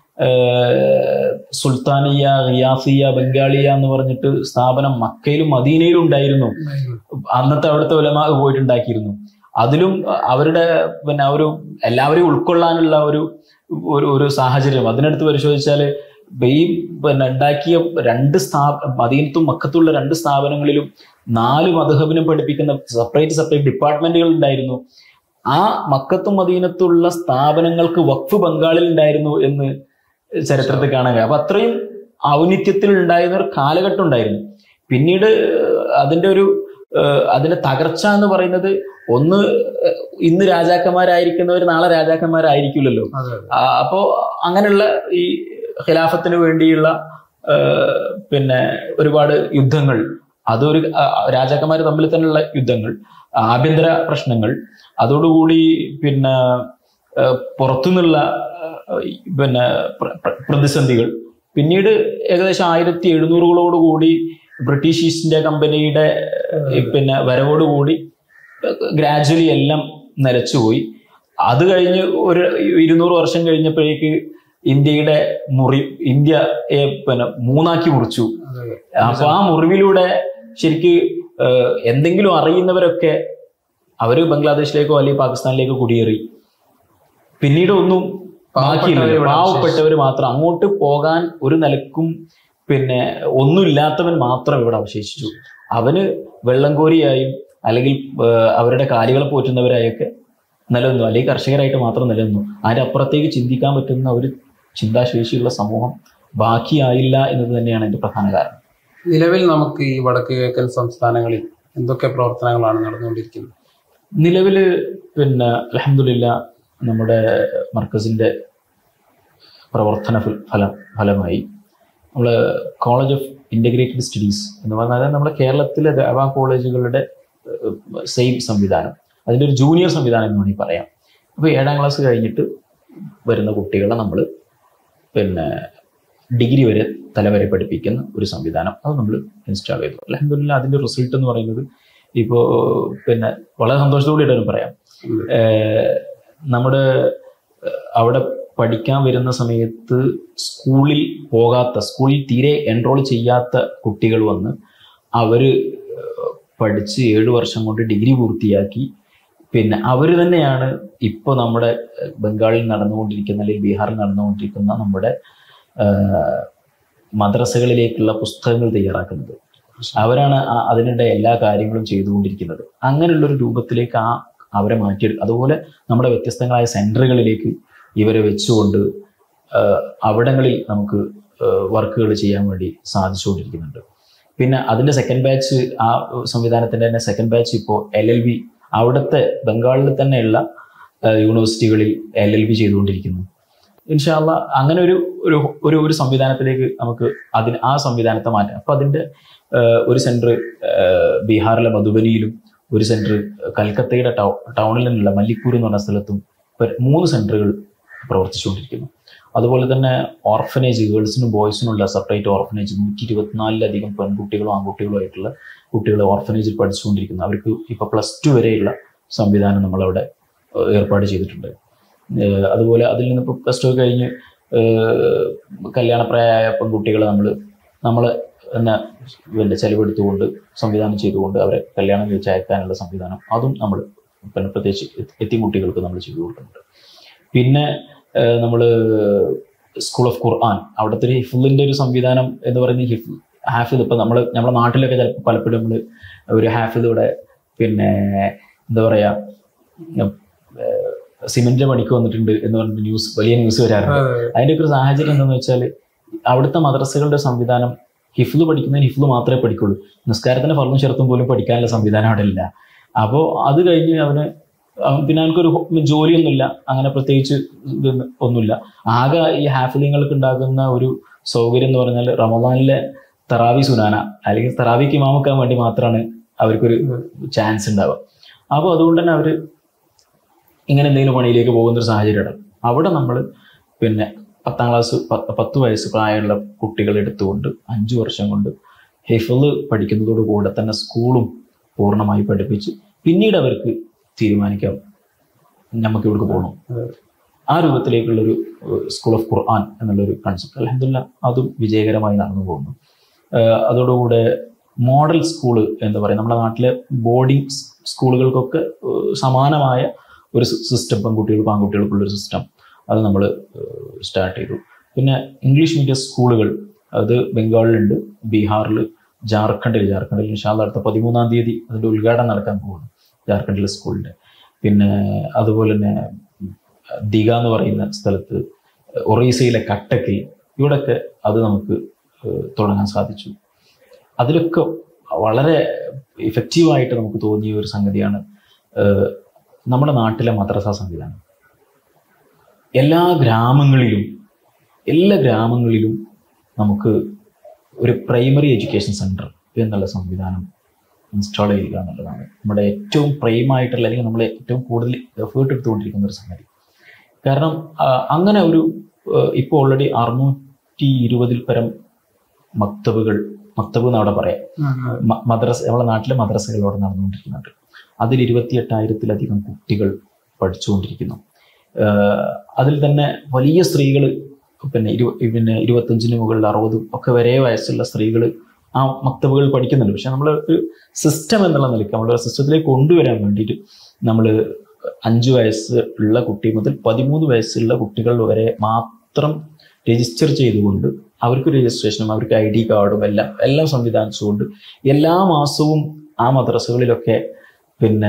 ഏഹ്, സുൽത്താനിയ റിയാസിയ ബംഗാളിയ എന്ന് പറഞ്ഞിട്ട് സ്ഥാപനം മക്കയിലും മദീനയിലും ഉണ്ടായിരുന്നു അന്നത്തെ അവിടുത്തെ ഉലമ പോയിട്ടുണ്ടാക്കിയിരുന്നു അതിലും അവരുടെ പിന്നെ ആ ഒരു എല്ലാവരെയും ഉൾക്കൊള്ളാനുള്ള ഒരു ഒരു ഒരു സാഹചര്യം അതിനടുത്ത് പരിശോധിച്ചാല് ഈ പിന്നെ ഉണ്ടാക്കിയ രണ്ട് സ്ഥാ മദീനത്തും മക്കത്തുള്ള രണ്ട് സ്ഥാപനങ്ങളിലും നാല് മധുഹബിനും പഠിപ്പിക്കുന്ന സെപ്പറേറ്റ് സെപ്പറേറ്റ് ഡിപ്പാർട്ട്മെന്റുകൾ ഉണ്ടായിരുന്നു ആ മക്കത്തും മദീനത്തുള്ള സ്ഥാപനങ്ങൾക്ക് വഖഫ് ബംഗാളിൽ ഉണ്ടായിരുന്നു എന്ന് ചരിത്രത്തിൽ കാണാൻ കഴിയും അപ്പൊ അത്രയും ഔന്നിത്യത്തിൽ ഉണ്ടായിരുന്ന ഒരു കാലഘട്ടം ഉണ്ടായിരുന്നു പിന്നീട് അതിന്റെ ഒരു ഏഹ് അതിന്റെ തകർച്ച എന്ന് പറയുന്നത് ഒന്ന് ഏഹ് ഇന്ന് രാജാക്കന്മാരായിരിക്കുന്നവർ നാളെ രാജാക്കന്മാരായിരിക്കില്ലല്ലോ അതെ ആ, അപ്പോ അങ്ങനെയുള്ള ഈ ഖിലാഫത്തിന് വേണ്ടിയുള്ള ഏഹ്, പിന്നെ ഒരുപാട് യുദ്ധങ്ങൾ അതൊരു രാജാക്കന്മാർ തമ്മിൽ തന്നെയുള്ള യുദ്ധങ്ങൾ ആഭ്യന്തര പ്രശ്നങ്ങൾ അതോടുകൂടി പിന്നെ ഏഹ്, പുറത്തുനിന്നുള്ള ഏഹ്, ഈ പിന്നെ പ്ര- പ്ര- പ്രതിസന്ധികൾ പിന്നീട് ഏകദേശം ആയിരത്തി എഴുന്നൂറുകളോട് കൂടി ബ്രിട്ടീഷ് ഈസ്റ്റ് ഇന്ത്യ കമ്പനിയുടെ ഏഹ്, പിന്നെ വരവോടുകൂടി ഗ്രാജുവലി എല്ലാം നിലച്ചുപോയി അത് കഴിഞ്ഞ് ഒരു ഇരുന്നൂറ് വർഷം കഴിഞ്ഞപ്പോഴേക്ക് ഇന്ത്യയുടെ മുറി ഇന്ത്യ പിന്നെ മൂന്നാക്കി മുറിച്ചു അതെ അപ്പൊ ആ മുറിവിലൂടെ ശരിക്ക് ഏഹ്, എന്തെങ്കിലും അറിയുന്നവരൊക്കെ അവര് ബംഗ്ലാദേശിലേക്കോ അല്ലെങ്കിൽ പാകിസ്ഥാനിലേക്കോ കുടിയേറി പിന്നീട് ഒന്നും ബാക്കിയില്ല പാവപ്പെട്ടവര് ഇവിടെ പാവപ്പെട്ടവർ മാത്രം അങ്ങോട്ട് പോകാൻ ഒരു നിലക്കും പിന്നെ ഒന്നുമില്ലാത്തവൻ മാത്രം ഇവിടെ അവശേഷിച്ചു അവന് വെള്ളംകോരിയായും അല്ലെങ്കിൽ ഏഹ്, അവരുടെ കാലികളെ പോറ്റുന്നവരായൊക്കെ നിലനിന്നു അല്ലെങ്കിൽ കർഷകരായിട്ട് മാത്രം നിലനിന്നു അതിന്റെ അപ്പുറത്തേക്ക് ചിന്തിക്കാൻ പറ്റുന്ന ഒരു ചിന്താശേഷിയുള്ള സമൂഹം ബാക്കിയായില്ല എന്നത് തന്നെയാണ് എന്റെ പ്രധാന കാരണം നിലവിൽ നമുക്ക് ഈ വടക്ക് കിഴക്കൻ സംസ്ഥാനങ്ങളിൽ എന്തൊക്കെ പ്രവർത്തനങ്ങളാണ് നടന്നുകൊണ്ടിരിക്കുന്നത് നിലവില് പിന്നെ അലഹമില്ല നമ്മുടെ മർക്കസിന്റെ പ്രവർത്തന ഫല- ഫലം ഫലമായി നമ്മൾ കോളേജ് ഓഫ് ഇന്റഗ്രേറ്റഡ് സ്റ്റഡീസ് എന്ന് പറഞ്ഞാൽ നമ്മുടെ കേരളത്തിലെ ദേവാ കോളേജുകളുടെ സെയിം സംവിധാനം അതിൻ്റെ ഒരു ജൂനിയർ സംവിധാനം എന്ന് വേണമെങ്കിൽ പറയാം അപ്പോൾ ഏഴാം ക്ലാസ് കഴിഞ്ഞിട്ട് വരുന്ന കുട്ടികളെ നമ്മൾ പിന്നെ ഡിഗ്രി വരെ തല വരെ പഠിപ്പിക്കുന്ന ഒരു സംവിധാനം അത് നമ്മൾ ഇൻസ്റ്റാൾ ചെയ്തു അലഹമില്ല അതിന്റെ റിസൾട്ട് എന്ന് പറയുന്നത് ഇപ്പോൾ പിന്നെ വളരെ സന്തോഷത്തോടെയാണ് പറയാം ഉം. ഏഹ് നമ്മുടെ ഏഹ് അവിടെ പഠിക്കാൻ വരുന്ന സമയത്ത് സ്കൂളിൽ പോകാത്ത സ്കൂളിൽ തീരെ എൻറോൾ ചെയ്യാത്ത കുട്ടികൾ വന്ന് അവര് ഏഹ് പഠിച്ച് ഏഴു വർഷം കൊണ്ട് ഡിഗ്രി പൂർത്തിയാക്കി പിന്നെ അവർ തന്നെയാണ് ഇപ്പോൾ നമ്മുടെ ഏഹ് ബംഗാളിൽ നടന്നുകൊണ്ടിരിക്കുന്ന അല്ലെങ്കിൽ ബീഹാറിൽ നടന്നുകൊണ്ടിരിക്കുന്ന നമ്മുടെ ഏഹ് മദ്രസകളിലേക്കുള്ള പുസ്തകങ്ങൾ തയ്യാറാക്കുന്നത് അവരാണ് ആ- അതിനിടെ എല്ലാ കാര്യങ്ങളും ചെയ്തുകൊണ്ടിരിക്കുന്നത് അങ്ങനെയുള്ള ഒരു രൂപത്തിലേക്ക് ആ അവരെ മാറ്റിയെടുക്കുക അതുപോലെ നമ്മുടെ വ്യത്യസ്തങ്ങളായ സെന്ററുകളിലേക്ക് ഇവരെ വെച്ചുകൊണ്ട് ആഹ് അവിടങ്ങളിൽ നമുക്ക് വർക്കുകൾ ചെയ്യാൻ വേണ്ടി സാധിച്ചുകൊണ്ടിരിക്കുന്നുണ്ട് പിന്നെ അതിന്റെ സെക്കൻഡ് ബാച്ച് ആ സംവിധാനത്തിന്റെ തന്നെ സെക്കൻഡ് ബാച്ച് ഇപ്പോൾ എൽ എൽ ബി അവിടുത്തെ ബംഗാളിൽ തന്നെയുള്ള ആഹ് യൂണിവേഴ്സിറ്റികളിൽ എൽ എൽ ബി ചെയ്തുകൊണ്ടിരിക്കുന്നു ഇൻഷാല്ല അങ്ങനെ ഒരു ഒരു ഒരു ഒരു സംവിധാനത്തിലേക്ക് നമുക്ക് അതിന് ആ സംവിധാനത്തെ മാറ്റാം അപ്പൊ അതിന്റെ ആഹ് ഒരു സെന്റർ ബീഹാറിലെ മധുബനിയിലും ഒരു സെന്റർ കൽക്കത്തയുടെ ടൗ ടൗണിൽ നിന്നുള്ള മല്ലിക്കൂർ എന്ന് പറഞ്ഞ സ്ഥലത്തും ഇപ്പൊ മൂന്ന് സെന്ററുകൾ പ്രവർത്തിച്ചുകൊണ്ടിരിക്കുന്നു അതുപോലെ തന്നെ ഓർഫനേജ് ഗേൾസിനും ബോയ്സിനുള്ള സെപ്പറേറ്റ് ഓർഫനേജ് നൂറ്റി ഇരുപത്തിനാലിലധികം പെൺകുട്ടികളും ആൺകുട്ടികളും ആയിട്ടുള്ള കുട്ടികൾ ഓർഫനേജിൽ പഠിച്ചുകൊണ്ടിരിക്കുന്നു അവർക്ക് ഇപ്പൊ പ്ലസ് ടു വരെയുള്ള സംവിധാനം നമ്മളവിടെ ഏഹ് ഏർപ്പാട് ചെയ്തിട്ടുണ്ട് ഏഹ് അതുപോലെ അതിൽ നിന്ന് ഇപ്പോൾ പ്ലസ് ടു കഴിഞ്ഞ് ഏഹ് കല്യാണപ്രായമായ പെൺകുട്ടികളെ നമ്മൾ നമ്മൾ എന്ന പിന്നെ ചെലവെടുത്തുകൊണ്ട് സംവിധാനം ചെയ്തുകൊണ്ട് അവരെ കല്യാണം കഴിച്ച് അയക്കാനുള്ള സംവിധാനം അതും നമ്മൾ പിന്നെ പ്രത്യേകിച്ച് എത്തി കുട്ടികൾക്ക് നമ്മൾ ചെയ്തു കൊടുക്കുന്നുണ്ട് പിന്നെ നമ്മൾ സ്കൂൾ ഓഫ് ഖുർആൻ അവിടുത്തെ ഒരു ഹിഫുലിന്റെ ഒരു സംവിധാനം എന്ന് പറയുന്നത് ഹിഫ് ഹാഫിദ് ഇപ്പൊ നമ്മൾ നമ്മുടെ നാട്ടിലൊക്കെ ചിലപ്പോൾ പലപ്പോഴും നമ്മൾ ഒരു ഹാഫിദ് ഇവിടെ പിന്നെ എന്താ പറയാ ഏഹ് സിമെന്റിന്റെ പണിക്ക് വന്നിട്ടുണ്ട് എന്ന് പറഞ്ഞിട്ട് ന്യൂസ് വലിയ ന്യൂസ് വരാറുണ്ട് അതിന്റെ ഒക്കെ ഒരു സാഹചര്യം എന്താണെന്ന് വെച്ചാൽ അവിടുത്തെ മദ്രസകളുടെ സംവിധാനം ഹിഫ്ല് പഠിക്കുന്നതിന് ഹിഫ്ല് മാത്രമേ പഠിക്കുള്ളൂ നിസ്കാരത്തിന്റെ ഫലം ചെറുത്തും പോലും പഠിക്കാനുള്ള സംവിധാനം അവിടെ ഇല്ല അപ്പോൾ അത് കഴിഞ്ഞ് അവന് അവൻ പിന്നെ അവനക്കൊരു ജോലിയൊന്നുമില്ല അങ്ങനെ പ്രത്യേകിച്ച് ഇതൊന്നും ഒന്നുമില്ല ആകെ ഈ ഹാഫിലിങ്ങൾക്ക് ഉണ്ടാകുന്ന ഒരു സൗകര്യം എന്ന് പറഞ്ഞാൽ റമദാനിലെ തറാവി സുനാന അല്ലെങ്കിൽ തറാവിക്ക് ഇമാമക്കാൻ വേണ്ടി മാത്രമാണ് അവർക്കൊരു ചാൻസ് ഉണ്ടാവുക അപ്പോൾ അതുകൊണ്ട് തന്നെ അവർ ഇങ്ങനെ എന്തെങ്കിലും പണിയിലേക്ക് പോകുന്ന ഒരു സാഹചര്യമാണ് അവിടെ നമ്മൾ പിന്നെ പത്താം ക്ലാസ് പത്ത് പത്ത് വയസ്സ് പ്രായമുള്ള കുട്ടികളെ എടുത്തുകൊണ്ട് അഞ്ചു വർഷം കൊണ്ട് ഹിഫിള് പഠിക്കുന്നതോട് കൂടെ തന്നെ സ്കൂളും പൂർണ്ണമായി പഠിപ്പിച്ച് പിന്നീട് അവർക്ക് തീരുമാനിക്കാം നമുക്ക് ഇവിടേക്ക് പോകണം ആ രൂപത്തിലേക്കുള്ളൊരു സ്കൂൾ ഓഫ് ഖുർആൻ എന്നുള്ളൊരു കൺസെപ്റ്റ് അലഹമില്ല അതും വിജയകരമായി നടന്നു പോകുന്നു ഏഹ് അതോടുകൂടെ മോഡൽ സ്കൂള് എന്ന് പറയും നമ്മുടെ നാട്ടിലെ ബോർഡിംഗ് സ്കൂളുകൾക്കൊക്കെ ഏഹ് സമാനമായ ഒരു സിസ്റ്റം പെൺകുട്ടികൾക്കും ആൺകുട്ടികൾക്കുള്ളൊരു സിസ്റ്റം അത് നമ്മൾ സ്റ്റാർട്ട് ചെയ്തു പിന്നെ ഇംഗ്ലീഷ് മീഡിയം സ്കൂളുകൾ അത് ബംഗാളിലുണ്ട് ബീഹാറിൽ ജാർഖണ്ഡിൽ ജാർഖണ്ഡിൽ ഇൻഷാല്ല അടുത്ത പതിമൂന്നാം തീയതി അതിൻ്റെ ഉദ്ഘാടനം നടക്കാൻ പോകുന്നു ജാർഖണ്ഡിലെ സ്കൂളിൻ്റെ പിന്നെ അതുപോലെ തന്നെ ദിഗ എന്ന് പറയുന്ന സ്ഥലത്ത് ഒറീസയിലെ കട്ടക്കിൽ ഇവിടെയൊക്കെ അത് നമുക്ക് ഏഹ് തുടങ്ങാൻ സാധിച്ചു അതിലൊക്കെ വളരെ ഇഫക്റ്റീവായിട്ട് നമുക്ക് തോന്നിയ ഒരു സംഗതിയാണ് ഏഹ് നമ്മുടെ നാട്ടിലെ മദ്രസ സംവിധാനം എല്ലാ ഗ്രാമങ്ങളിലും എല്ലാ ഗ്രാമങ്ങളിലും നമുക്ക് ഒരു പ്രൈമറി എഡ്യൂക്കേഷൻ സെൻറ്റർ എന്നുള്ള സംവിധാനം ഇൻസ്റ്റാൾ ചെയ്യുക എന്നുള്ളതാണ് നമ്മുടെ ഏറ്റവും പ്രൈമായിട്ടുള്ള അല്ലെങ്കിൽ നമ്മൾ ഏറ്റവും കൂടുതൽ എഫേർട്ട് എടുത്തുകൊണ്ടിരിക്കുന്ന ഒരു സംഗതി കാരണം ആ, അങ്ങനെ ഒരു ഇപ്പോൾ ഓൾറെഡി അറുന്നൂറ്റി ഇരുപതിൽ പരം മക്തബുകൾ മക്തബ് എന്ന് അവിടെ പറയാം മ- മദ്രസ നമ്മുടെ നാട്ടിലെ മദ്രസകളോടെ നടന്നുകൊണ്ടിരിക്കുന്നുണ്ട് അതിൽ ഇരുപത്തിയെട്ടായിരത്തിലധികം കുട്ടികൾ പഠിച്ചുകൊണ്ടിരിക്കുന്നു ആഹ് അതിൽ തന്നെ വലിയ സ്ത്രീകൾ പിന്നെ ഇരു പിന്നെ ഇരുപത്തഞ്ചിന് മുകളിൽ അറുപതും ഒക്കെ വരെ വയസ്സുള്ള സ്ത്രീകൾ ആ മക്തബുകൾ പഠിക്കുന്നുണ്ട് പക്ഷെ നമ്മൾ ഒരു സിസ്റ്റം എന്നുള്ള നിലയ്ക്ക് നമ്മളൊരു സിസ്റ്റത്തിലേക്ക് കൊണ്ടുവരാൻ വേണ്ടിയിട്ട് നമ്മൾ അഞ്ച് വയസ്സ് ഉള്ള കുട്ടി മുതൽ പതിമൂന്ന് വയസ്സുള്ള കുട്ടികൾ വരെ മാത്രം രജിസ്റ്റർ ചെയ്തുകൊണ്ട് അവർക്ക് രജിസ്ട്രേഷനും അവർക്ക് ഐ ഡി കാർഡും എല്ലാം എല്ലാം സംവിധാനിച്ചുകൊണ്ട് എല്ലാ മാസവും ആ മദ്രസകളിലൊക്കെ പിന്നെ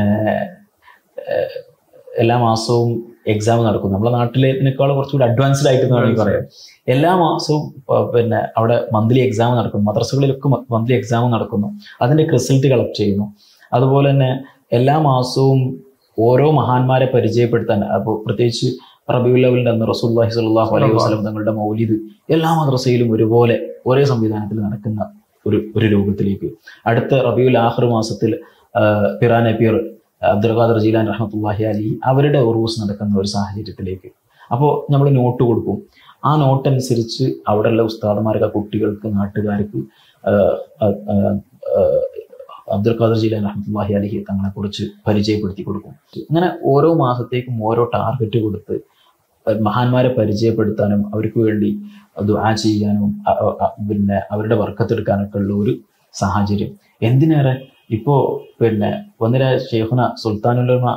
ഏഹ്, എല്ലാ മാസവും എക്സാം നടക്കും നമ്മുടെ നാട്ടിലേതിനേക്കാൾ കുറച്ചുകൂടി അഡ്വാൻസ്ഡ് ആയിട്ട് എന്ന് വേണമെങ്കിൽ പറയാം എല്ലാ മാസവും ആ, പിന്നെ അവിടെ മന്ത്ലി എക്സാം നടക്കുന്നു മദ്രസകളിലൊക്കെ മന്ത്ലി എക്സാം നടക്കുന്നു അതിന്റെ റിസൾട്ട് കളക്ട് ചെയ്യുന്നു അതുപോലെ തന്നെ എല്ലാ മാസവും ഓരോ മഹാന്മാരെ പരിചയപ്പെടുത്താൻ അപ്പോൾ പ്രത്യേകിച്ച് റബിയുൽ ലെവലിന്റെ അന്ന് റസൂല്ലാഹി സ്വല്ലല്ലാഹു അലൈഹി വസല്ലം തങ്ങളുടെ മൗലിദ് എല്ലാ മദ്രസയിലും ഒരുപോലെ ഒരേ സംവിധാനത്തിൽ നടക്കുന്ന ഒരു ഒരു രൂപത്തിലേക്ക് അടുത്ത റബിയുൽ ആഖിർ മാസത്തിൽ പിറാൻ നബീർ അബ്ദുൽ ഖാദർ ജീലാൻ റഹ്മത്തുല്ലാഹി അലി അവരുടെ ഉറൂസ് നടക്കുന്ന ഒരു സാഹചര്യത്തിലേക്ക് അപ്പോൾ നമ്മൾ നോട്ട് കൊടുക്കും ആ നോട്ട് അനുസരിച്ച് അവിടെയുള്ള ഉസ്താദന്മാർക്ക് ആ കുട്ടികൾക്ക് നാട്ടുകാർക്ക് ആഹ് ആഹ് ആഹ് അബ്ദുൽ ഖാദർ ജീലാൻ റഹ്മത്തുല്ലാഹി അലിഹി തങ്ങളെ കുറിച്ച് പരിചയപ്പെടുത്തി കൊടുക്കും അങ്ങനെ ഓരോ മാസത്തേക്കും ഓരോ ടാർഗറ്റ് കൊടുത്ത് മഹാന്മാരെ പരിചയപ്പെടുത്താനും അവർക്ക് വേണ്ടി ദുആ ചെയ്യാനും അ- അ- അ- പിന്നെ അവരുടെ വർക്കത്തെടുക്കാനൊക്കെ ഉള്ള ഒരു സാഹചര്യം എന്തിനേറെ ഇപ്പോ പിന്നെ ഒന്നിര ഷെയ്ഖുന സുൽത്താനുലമ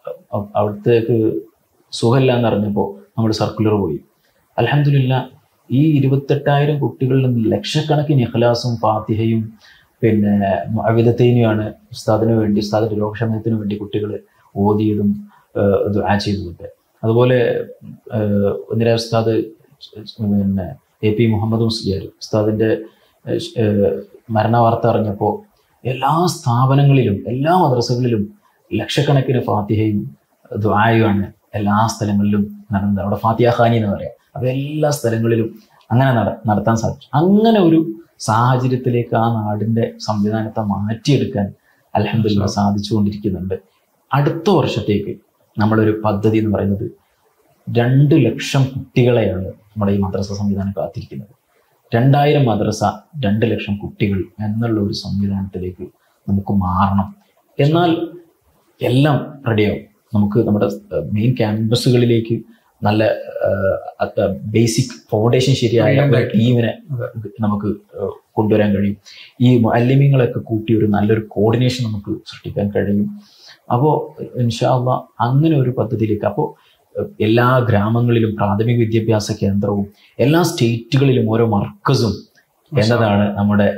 അ- അവിടത്തേക്ക് സുഖമില്ല എന്നറിഞ്ഞപ്പോൾ നമ്മൾ സർക്കുലർ പോയി അലഹമില്ല ഈ ഇരുപത്തെട്ടായിരം കുട്ടികളിൽ നിന്ന് ലക്ഷക്കണക്കിന് ഇഖ്ലാസും ഫാത്തിഹയും പിന്നെ അവിധത്തേനുമാണ് ഉസ്താദിന് വേണ്ടി ഉസ്താദിന്റെ രോഗക്ഷമനത്തിന് വേണ്ടി കുട്ടികൾ ഓതിയതും ഏഹ്, ദുആ ചെയ്തതൊക്കെ അതുപോലെ ഏഹ്, ഒന്നിര ഉസ്താദ് പിന്നെ എ പി മുഹമ്മദ് മുസ്ലിയാർ ഉസ്താദിന്റെ ഏഹ്, ഏഹ്, മരണവാർത്ത അറിഞ്ഞപ്പോൾ എല്ലാ സ്ഥാപനങ്ങളിലും എല്ലാ മദ്രസകളിലും ലക്ഷക്കണക്കിന് ഫാത്തിഹയും ദ്വായുമാണ് എല്ലാ സ്ഥലങ്ങളിലും നടന്നത് അവിടെ ഫാത്തിഹ ഖാനി എന്ന് പറയാം അപ്പൊ എല്ലാ സ്ഥലങ്ങളിലും അങ്ങനെ നട നടത്താൻ സാധിച്ചു അങ്ങനെ ഒരു സാഹചര്യത്തിലേക്ക് ആ നാടിന്റെ സംവിധാനത്തെ മാറ്റിയെടുക്കാൻ അലഹമില്ല സാധിച്ചുകൊണ്ടിരിക്കുന്നുണ്ട് അടുത്ത വർഷത്തേക്ക് നമ്മളൊരു പദ്ധതി എന്ന് പറയുന്നത് രണ്ട് ലക്ഷം കുട്ടികളെയാണ് നമ്മുടെ ഈ മദ്രസ സംവിധാനം കാത്തിരിക്കുന്നത് രണ്ടായിരം മദ്രസ രണ്ട് ലക്ഷം കുട്ടികൾ എന്നുള്ള ഒരു സംവിധാനത്തിലേക്ക് നമുക്ക് മാറണം എന്നാൽ എല്ലാം റെഡിയാവും നമുക്ക് നമ്മുടെ മെയിൻ ക്യാമ്പസുകളിലേക്ക് നല്ല ബേസിക് ഫൗണ്ടേഷൻ ശരിയായ Brilliant ഒരു ആയിട്ട്. ടീമിനെ നമുക്ക് ഏഹ്, കൊണ്ടുവരാൻ കഴിയും ഈ അല്ലിമിങ്ങളൊക്കെ കൂട്ടി ഒരു നല്ലൊരു കോർഡിനേഷൻ നമുക്ക് സൃഷ്ടിക്കാൻ കഴിയും അപ്പോൾ ഇൻഷാല്ല അങ്ങനെ ഒരു പദ്ധതിയിലേക്ക് അപ്പോൾ എല്ലാ ഗ്രാമങ്ങളിലും പ്രാഥമിക വിദ്യാഭ്യാസ കേന്ദ്രവും എല്ലാ സ്റ്റേറ്റുകളിലും ഓരോ മർക്കസും എന്നതാണ് നമ്മുടെ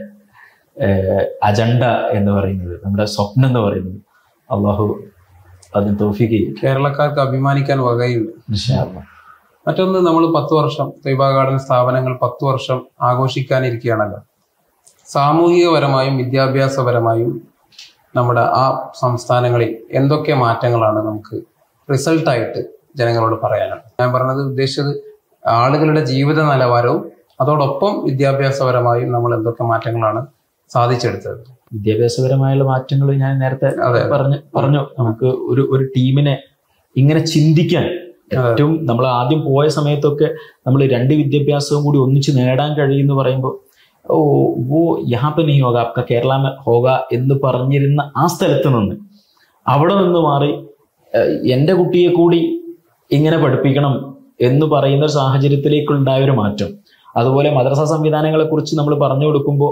അജണ്ട എന്ന് പറയുന്നത് നമ്മുടെ സ്വപ്നം എന്ന് പറയുന്നത് അള്ളാഹു അതിന് തോഫിക്ക് കേരളക്കാർക്ക് അഭിമാനിക്കാൻ വകയുണ്ട് ഇൻഷാല്ല മറ്റൊന്ന് നമ്മൾ പത്ത് വർഷം തൈബ ഗാർഡൻ സ്ഥാപനങ്ങൾ പത്ത് വർഷം ആഘോഷിക്കാനിരിക്കുകയാണല്ലോ സാമൂഹികപരമായും വിദ്യാഭ്യാസപരമായും നമ്മുടെ ആ സംസ്ഥാനങ്ങളിൽ എന്തൊക്കെ മാറ്റങ്ങളാണ് നമുക്ക് റിസൾട്ടായിട്ട് ജനങ്ങളോട് പറയാനുള്ളത് ഞാൻ പറഞ്ഞത് ഉദ്ദേശിച്ചത് ആളുകളുടെ ജീവിത നിലവാരവും അതോടൊപ്പം വിദ്യാഭ്യാസപരമായും നമ്മൾ എന്തൊക്കെ മാറ്റങ്ങളാണ് സാധിച്ചെടുത്തത് വിദ്യാഭ്യാസപരമായുള്ള മാറ്റങ്ങൾ ഞാൻ നേരത്തെ അതെ. പറഞ്ഞു പറഞ്ഞു നമുക്ക് ഒരു ഒരു ടീമിനെ ഇങ്ങനെ ചിന്തിക്കാൻ ഏറ്റവും നമ്മൾ ആദ്യം പോയ സമയത്തൊക്കെ നമ്മൾ രണ്ട് വിദ്യാഭ്യാസവും കൂടി ഒന്നിച്ച് നേടാൻ കഴിയുമെന്ന് പറയുമ്പോൾ ഓ ഓ യഹാപ്പ നീ ഹോക അപ്ക കേരള മേ ഹോക എന്ന് പറഞ്ഞിരുന്ന ആ സ്ഥലത്ത് നിന്ന് അവിടെ നിന്ന് മാറി ഏഹ്, എൻ്റെ കുട്ടിയെ കൂടി ഇങ്ങനെ പഠിപ്പിക്കണം എന്ന് പറയുന്ന ഒരു സാഹചര്യത്തിലേക്കുണ്ടായ ഒരു മാറ്റം അതുപോലെ മദ്രസ സംവിധാനങ്ങളെ കുറിച്ച് നമ്മൾ പറഞ്ഞു കൊടുക്കുമ്പോൾ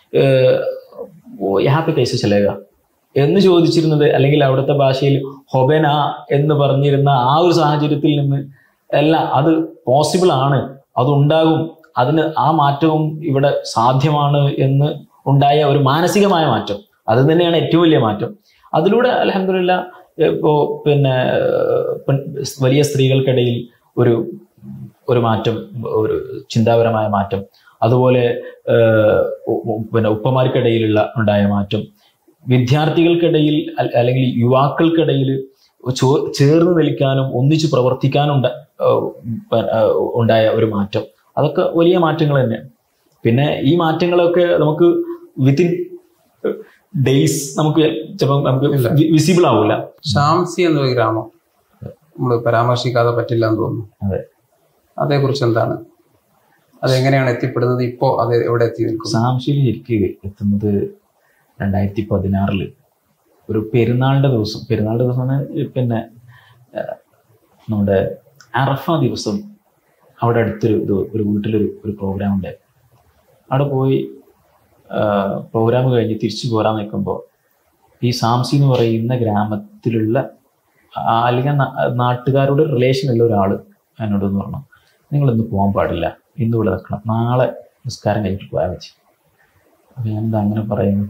ഓ യഹാപ്പ കൈസ ചലേക എന്ന് ചോദിച്ചിരുന്നത് അല്ലെങ്കിൽ അവിടുത്തെ ഭാഷയിൽ ഹൊബന എന്ന് പറഞ്ഞിരുന്ന ആ ഒരു സാഹചര്യത്തിൽ നിന്ന് അല്ല അത് പോസിബിൾ ആണ് അതുണ്ടാകും അതിന് ആ മാറ്റവും ഇവിടെ സാധ്യമാണ് എന്ന് ഉണ്ടായ ഒരു മാനസികമായ മാറ്റം അത് തന്നെയാണ് ഏറ്റവും വലിയ മാറ്റം അതിലൂടെ അലഹമില്ല ഇപ്പോ പിന്നെ ഏഹ്, പെൺ- വലിയ സ്ത്രീകൾക്കിടയിൽ ഒരു ഒരു മാറ്റം ഒരു ചിന്താപരമായ മാറ്റം അതുപോലെ ഏഹ്, ഉ- ഉ- പിന്നെ ഉപ്പമാർക്കിടയിലുള്ള ഉണ്ടായ മാറ്റം വിദ്യാർത്ഥികൾക്കിടയിൽ അൽ- അല്ലെങ്കിൽ യുവാക്കൾക്കിടയിൽ ചോ- ചേർന്ന് നിൽക്കാനും ഒന്നിച്ച് പ്രവർത്തിക്കാനും ഉണ്ട- ഏഹ് പ- ഏഹ് ഉണ്ടായ ഒരു മാറ്റം അതൊക്കെ വലിയ മാറ്റങ്ങൾ തന്നെയാണ് പിന്നെ ഈ മാറ്റങ്ങളൊക്കെ നമുക്ക് വിത്തിൻ ഡേയ്സ് നമുക്ക് ചിലപ്പോൾ നമുക്ക് ഇല്ല. വിസിബിൾ ആവില്ല ഷാംസി എന്നൊരു ഗ്രാമം നമ്മൾ പരാമർശിക്കാതെ പറ്റില്ല എന്ന് തോന്നുന്നു അതെ അതേക്കുറിച്ച് എന്താണ് അതെങ്ങനെയാണ് എത്തിപ്പെടുന്നത് ഇപ്പോ അത് എവിടെ എത്തി നിൽക്കുന്നു സാംശിയിൽ ശരിക്ക് എത്തുന്നത് രണ്ടായിരത്തി പതിനാറില് ഒരു പെരുന്നാളിന്റെ ദിവസം പെരുന്നാളിന്റെ ദിവസം എന്ന് പറഞ്ഞാൽ പിന്നെ ഏഹ്, നമ്മുടെ അറഫ ദിവസം അവിടെ അടുത്തൊരു ഇത് ഒരു വീട്ടിലൊരു ഒരു പ്രോഗ്രാം ഉണ്ടായി അവിടെ പോയി പ്രോഗ്രാം കഴിഞ്ഞ് തിരിച്ചു പോരാൻ നിൽക്കുമ്പോൾ ഈ സാംസി എന്ന് പറയുന്ന ഗ്രാമത്തിലുള്ള ആ, അല്ലെങ്കിൽ നാ- നാട്ടുകാരുടെ റിലേഷൻ ഉള്ള ഒരാൾ എന്നോട് എന്ന് പറഞ്ഞു നിങ്ങൾ ഇന്ന് പോകാൻ പാടില്ല ഇന്ന് ഇവിടെ നിൽക്കണം നാളെ നിസ്കാരം കഴിഞ്ഞിട്ട് പോയാൽ മതി അപ്പം ഞാൻ എന്താ അങ്ങനെ പറയുന്നു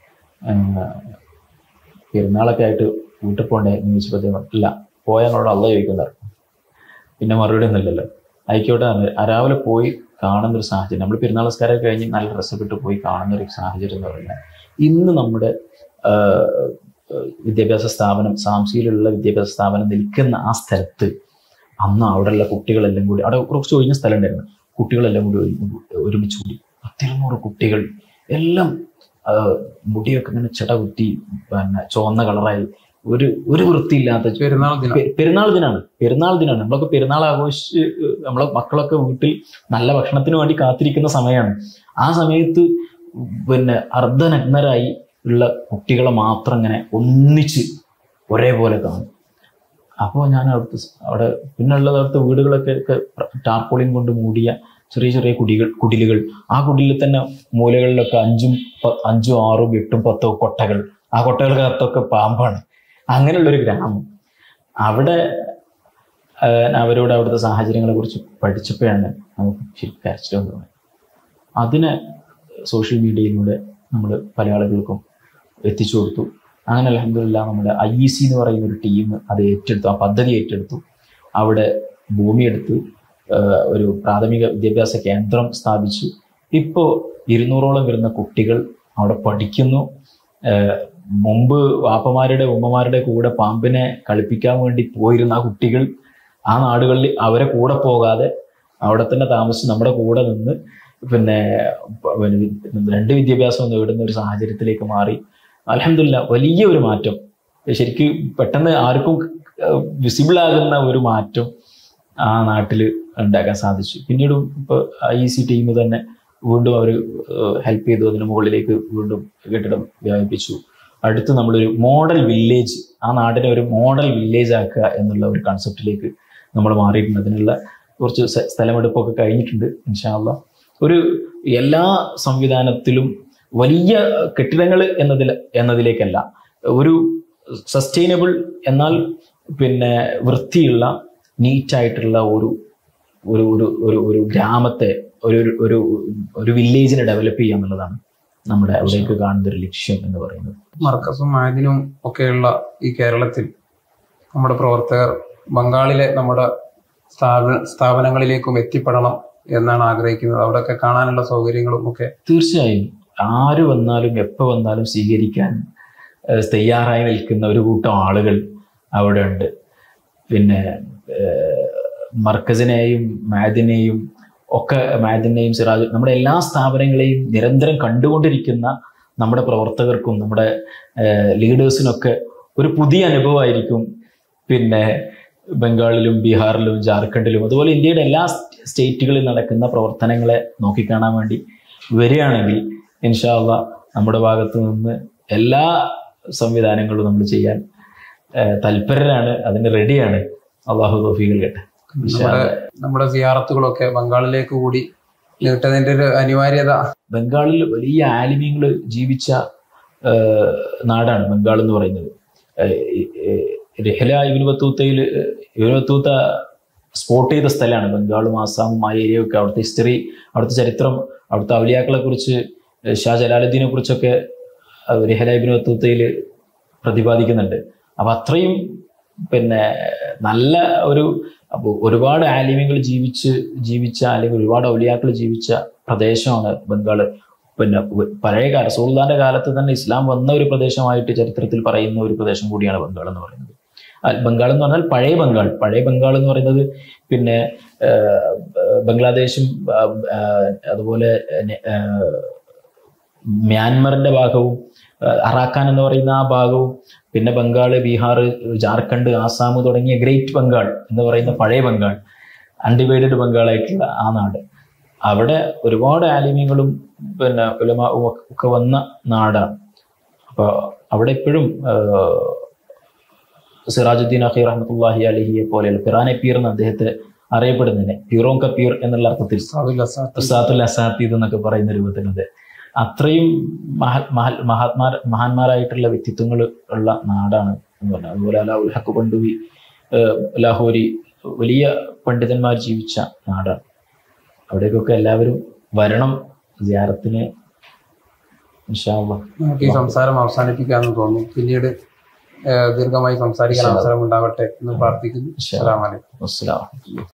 ആ, പെരുന്നാളൊക്കെ ആയിട്ട് വീട്ടിൽ പോകണ്ടേ എന്ന് ചോദിച്ചപ്പോഴത്തേക്കും ഇല്ല പോയാൽ അള്ള ചോദിക്കുന്നത് പിന്നെ മറുപടി ഒന്നുമില്ലല്ലോ ആയിക്കോട്ടെ എന്ന് ആ രാവിലെ പോയി കാണുന്ന ഒരു സാഹചര്യം നമ്മൾ പെരുന്നാൾ നിസ്കാരം കഴിഞ്ഞ് നല്ല ഡ്രസ്സൊക്കെ ഇട്ട് പോയി കാണുന്ന ഒരു സാഹചര്യം എന്ന് പറയുന്നത് ഇന്ന് നമ്മുടെ ആ, വിദ്യാഭ്യാസ സ്ഥാപനം സാംസിയിലുള്ള വിദ്യാഭ്യാസ സ്ഥാപനം നിൽക്കുന്ന ആ സ്ഥലത്ത് അന്ന് അവിടെയുള്ള കുട്ടികളെല്ലാം കൂടി അവിടെ കുറച്ച് ഒഴിഞ്ഞ സ്ഥലം ഉണ്ടായിരുന്നു കുട്ടികളെല്ലാം കൂടി ഒരു- ഒരുമിച്ച് കൂടി പത്തിരുന്നൂറ് കുട്ടികൾ എല്ലാം ആ, മുടിയൊക്കെ ഇങ്ങനെ ചെട കുത്തി പിന്നെ ചുവന്ന കളറായി ഒരു ഒരു വൃത്തിയില്ലാത്ത പെരുന്നാൾ ദിനം പെ- പെരുന്നാൾ ദിനാണ് പെരുന്നാൾ ദിനാണ് നമ്മളൊക്കെ പെരുന്നാൾ ആഘോഷിച്ച് നമ്മളെ മക്കളൊക്കെ വീട്ടിൽ നല്ല ഭക്ഷണത്തിന് വേണ്ടി കാത്തിരിക്കുന്ന സമയമാണ് ആ സമയത്ത് പിന്നെ അർദ്ധനഗ്നരായി ഉള്ള കുട്ടികളെ മാത്രം ഇങ്ങനെ ഒന്നിച്ച് ഒരേപോലെ കാണും അപ്പോൾ ഞാൻ അവിടുത്തെ സ് അവിടെ പിന്നെ ഉള്ളത് അവിടുത്തെ വീടുകളൊക്കെ ഒക്കെ ടാർപോളിൻ കൊണ്ട് മൂടിയ ചെറിയ ചെറിയ കുടികൾ കുടിലുകൾ ആ കുടിലിൽ തന്നെ മൂലകളിലൊക്കെ അഞ്ചും പ- അഞ്ചും ആറും എട്ടും പത്തോ കൊട്ടകൾ ആ കൊട്ടകൾക്കകത്തൊക്കെ പാമ്പാണ് അങ്ങനെയുള്ളൊരു ഗ്രാമം അവിടെ ആഹ് അവരോട് അവിടുത്തെ സാഹചര്യങ്ങളെ കുറിച്ച് പഠിച്ചപ്പോഴാണ് നമുക്ക് ശരിക്കും കരച്ചിൽ തോന്നുന്നത് അതിനെ സോഷ്യൽ മീഡിയയിലൂടെ നമ്മൾ പല ആളുകൾക്കും എത്തിച്ചു കൊടുത്തു അങ്ങനെ അലഹമില്ല നമ്മുടെ ഐ ഇ സി എന്ന് പറയുന്ന ഒരു ടീം അത് ഏറ്റെടുത്തു ആ പദ്ധതി ഏറ്റെടുത്തു അവിടെ ഭൂമി എടുത്ത് ആഹ് ഒരു പ്രാഥമിക വിദ്യാഭ്യാസ കേന്ദ്രം സ്ഥാപിച്ചു ഇപ്പോൾ ഇരുന്നൂറോളം വരുന്ന കുട്ടികൾ അവിടെ പഠിക്കുന്നു ആഹ് മുമ്പ് വാപ്പമാരുടെ ഉമ്മമാരുടെ കൂടെ പാമ്പിനെ കളിപ്പിക്കാൻ വേണ്ടി പോയിരുന്ന ആ കുട്ടികൾ ആ നാടുകളിൽ അവരെ കൂടെ പോകാതെ അവിടെ തന്നെ താമസിച്ച് നമ്മുടെ കൂടെ നിന്ന് പിന്നെ പ- പിന്നെ രണ്ട് വിദ്യാഭ്യാസം നേടുന്ന ഒരു സാഹചര്യത്തിലേക്ക് മാറി അലഹമില്ല വലിയ ഒരു മാറ്റം ശരിക്ക് പെട്ടെന്ന് ആർക്കും വിസിബിൾ ആകുന്ന ഒരു മാറ്റം ആ നാട്ടിൽ ഉണ്ടാക്കാൻ സാധിച്ചു പിന്നീട് ഇപ്പോൾ ഐ സി ടീം തന്നെ വീണ്ടും അവർ ഹെൽപ്പ് ചെയ്തു അതിന് മുകളിലേക്ക് വീണ്ടും കെട്ടിടം വ്യാപിപ്പിച്ചു അടുത്ത് നമ്മളൊരു മോഡൽ വില്ലേജ് ആ നാടിനെ ഒരു മോഡൽ വില്ലേജ് ആക്കുക എന്നുള്ള ഒരു കൺസെപ്റ്റിലേക്ക് നമ്മൾ മാറിയിട്ടുണ്ട് അതിനുള്ള കുറച്ച് സ്ഥ- സ്ഥലമെടുപ്പൊക്കെ കഴിഞ്ഞിട്ടുണ്ട് ഇൻഷാല്ല ഒരു എല്ലാ സംവിധാനത്തിലും വലിയ കെട്ടിടങ്ങൾ എന്നതിൽ എന്നതിലേക്കല്ല ഒരു സസ്റ്റൈനബിൾ എന്നാൽ പിന്നെ വൃത്തിയുള്ള നീറ്റായിട്ടുള്ള ഒരു ഒരു ഒരു ഒരു ഒരു ഗ്രാമത്തെ ഒരു ഒരു- ഒരു ഒരു വില്ലേജിനെ ഡെവലപ്പ് ചെയ്യുക എന്നുള്ളതാണ് നമ്മുടെ അവിടേക്ക് കാണുന്ന ഒരു ലക്ഷ്യം എന്ന് പറയുന്നത് മർക്കസും മാദിനും ഒക്കെയുള്ള ഈ കേരളത്തിൽ നമ്മുടെ പ്രവർത്തകർ ബംഗാളിലെ നമ്മുടെ സ്ഥാപന സ്ഥാപനങ്ങളിലേക്കും എത്തിപ്പെടണം എന്നാണ് ആഗ്രഹിക്കുന്നത് അവിടെയൊക്കെ കാണാനുള്ള സൗകര്യങ്ങളും ഒക്കെ തീർച്ചയായും ആര് വന്നാലും എപ്പോൾ വന്നാലും സ്വീകരിക്കാൻ ഏഹ്, തയ്യാറായി നിൽക്കുന്ന ഒരു കൂട്ടം ആളുകൾ അവിടെ ഉണ്ട് പിന്നെ ഏഹ്, മർക്കസിനെയും മാദിനെയും ഒക്കെ മാദിനെയും സിറാജ് നമ്മുടെ എല്ലാ സ്ഥാപനങ്ങളെയും നിരന്തരം കണ്ടുകൊണ്ടിരിക്കുന്ന നമ്മുടെ പ്രവർത്തകർക്കും നമ്മുടെ ലീഡേഴ്സിനൊക്കെ ഒരു പുതിയ അനുഭവമായിരിക്കും പിന്നെ ബംഗാളിലും ബീഹാറിലും ജാർഖണ്ഡിലും അതുപോലെ ഇന്ത്യയുടെ എല്ലാ സ്റ്റേറ്റുകളിൽ നടക്കുന്ന പ്രവർത്തനങ്ങളെ നോക്കിക്കാണാൻ വേണ്ടി വരികയാണെങ്കിൽ ഇൻഷാല്ല നമ്മുടെ ഭാഗത്ത് നിന്ന് എല്ലാ സംവിധാനങ്ങളും നമ്മൾ ചെയ്യാൻ ഏഹ്, തൽപരരാണ് അതിന് റെഡിയാണ് അള്ളാഹു തോഫികൾ കേട്ടെ നമ്മുടെ നമ്മുടെ സിയാറത്തുകളൊക്കെ ബംഗാളിലേക്ക് കൂടി നീട്ടതിന്റെ ഒരു അനിവാര്യത ബംഗാളിൽ വലിയ ആലിമ്യങ്ങൾ ജീവിച്ച ഏഹ്, നാടാണ് ബംഗാൾ എന്ന് പറയുന്നത് ഏഹ്, ഏഹ്, രഹ്ല ഇബിന് ബത്തൂത്തയിൽ ഇബിന് ബത്തൂത്ത സ്പോട്ട് ചെയ്ത സ്ഥലമാണ് ബംഗാളും ആസാമും ആ ഏരിയ ഒക്കെ അവിടുത്തെ ഹിസ്റ്ററി അവിടുത്തെ ചരിത്രം അവിടുത്തെ ഔലിയാക്കളെ കുറിച്ച് ഷാ ജലാലുദ്ദീനെ കുറിച്ചൊക്കെ അഹ് രഹ്ല ഇബിന് ബത്തൂത്തയിൽ പ്രതിപാദിക്കുന്നുണ്ട് അപ്പൊ അത്രയും പിന്നെ നല്ല ഒരു അപ്പൊ ഒരുപാട് ആലിമ്യങ്ങൾ ജീവിച്ച് ജീവിച്ച അല്ലെങ്കിൽ ഒരുപാട് ഔലിയാക്കൾ ജീവിച്ച പ്രദേശമാണ് ബംഗാൾ പിന്നെ ഉ- പഴയ കാല സുൽത്താന്റെ കാലത്ത് തന്നെ ഇസ്ലാം വന്ന ഒരു പ്രദേശമായിട്ട് ചരിത്രത്തിൽ പറയുന്ന ഒരു പ്രദേശം കൂടിയാണ് ബംഗാൾ എന്ന് പറയുന്നത് ആ, ബംഗാൾ എന്ന് പറഞ്ഞാൽ പഴയ ബംഗാൾ പഴയ ബംഗാൾ എന്ന് പറയുന്നത് പിന്നെ ആ, ബംഗ്ലാദേശും ആ, ആ, അതുപോലെ നെ- ആ, മ്യാൻമറിന്റെ ഭാഗവും ആ, അറാക്കാൻ എന്ന് പറയുന്ന ആ ഭാഗവും പിന്നെ ബംഗാൾ ബീഹാർ ജാർഖണ്ഡ് ആസാം തുടങ്ങിയ ഗ്രേറ്റ് ബംഗാൾ എന്ന് പറയുന്ന പഴയ ബംഗാൾ അൺഡിവൈഡഡ് ബംഗാളായിട്ടുള്ള ആ നാട് അവിടെ ഒരുപാട് ആലിമ്യങ്ങളും പിന്നെ ഉലമാവും ഒക്കെ- ഒക്കെ വന്ന നാടാണ് അപ്പൊ അവിടെ ഇപ്പോഴും സിറാജുദ്ദീൻ അഖി റഹ്മത്തുല്ലാഹി അലഹിയെ പോലെയുള്ള പിറാനെ പീർ എന്ന് അദ്ദേഹത്തെ അറിയപ്പെടുന്നതിനെ പ്യൂറോം കപ്പീർ എന്നുള്ള അർത്ഥത്തിൽ സാദുൽ അസാത്ത് ഉസാത്തുൽ അസാത്തീദ് എന്നൊക്കെ പറയുന്ന രൂപത്തിലുണ്ട് അത്രയും മഹ മഹ- മഹാത്മാ മഹാന്മാരായിട്ടുള്ള വ്യക്തിത്വങ്ങൾ ഉള്ള നാടാണ് എന്ന് പറഞ്ഞാൽ അതുപോലെ അലാവുൽ ഹക്ക് പണ്ടുവി ഏഹ് ലാഹോരി വലിയ പണ്ഡിതന്മാർ ജീവിച്ച നാടാണ് അവിടേക്കൊക്കെ എല്ലാവരും വരണം സിയാറത്തിന് ഇൻഷാ അല്ലാഹ്. നമുക്ക് ഈ സംസാരം അവസാനിപ്പിക്കാമെന്ന് തോന്നുന്നു പിന്നീട് ഏഹ്, ദീർഘമായി സംസാരിക്കാൻ അവസരം ഉണ്ടാവട്ടെ എന്ന് പ്രാർത്ഥിക്കുന്നു അസ്സലാമു അലൈക്കും അസ്സലാമു അലൈക്കും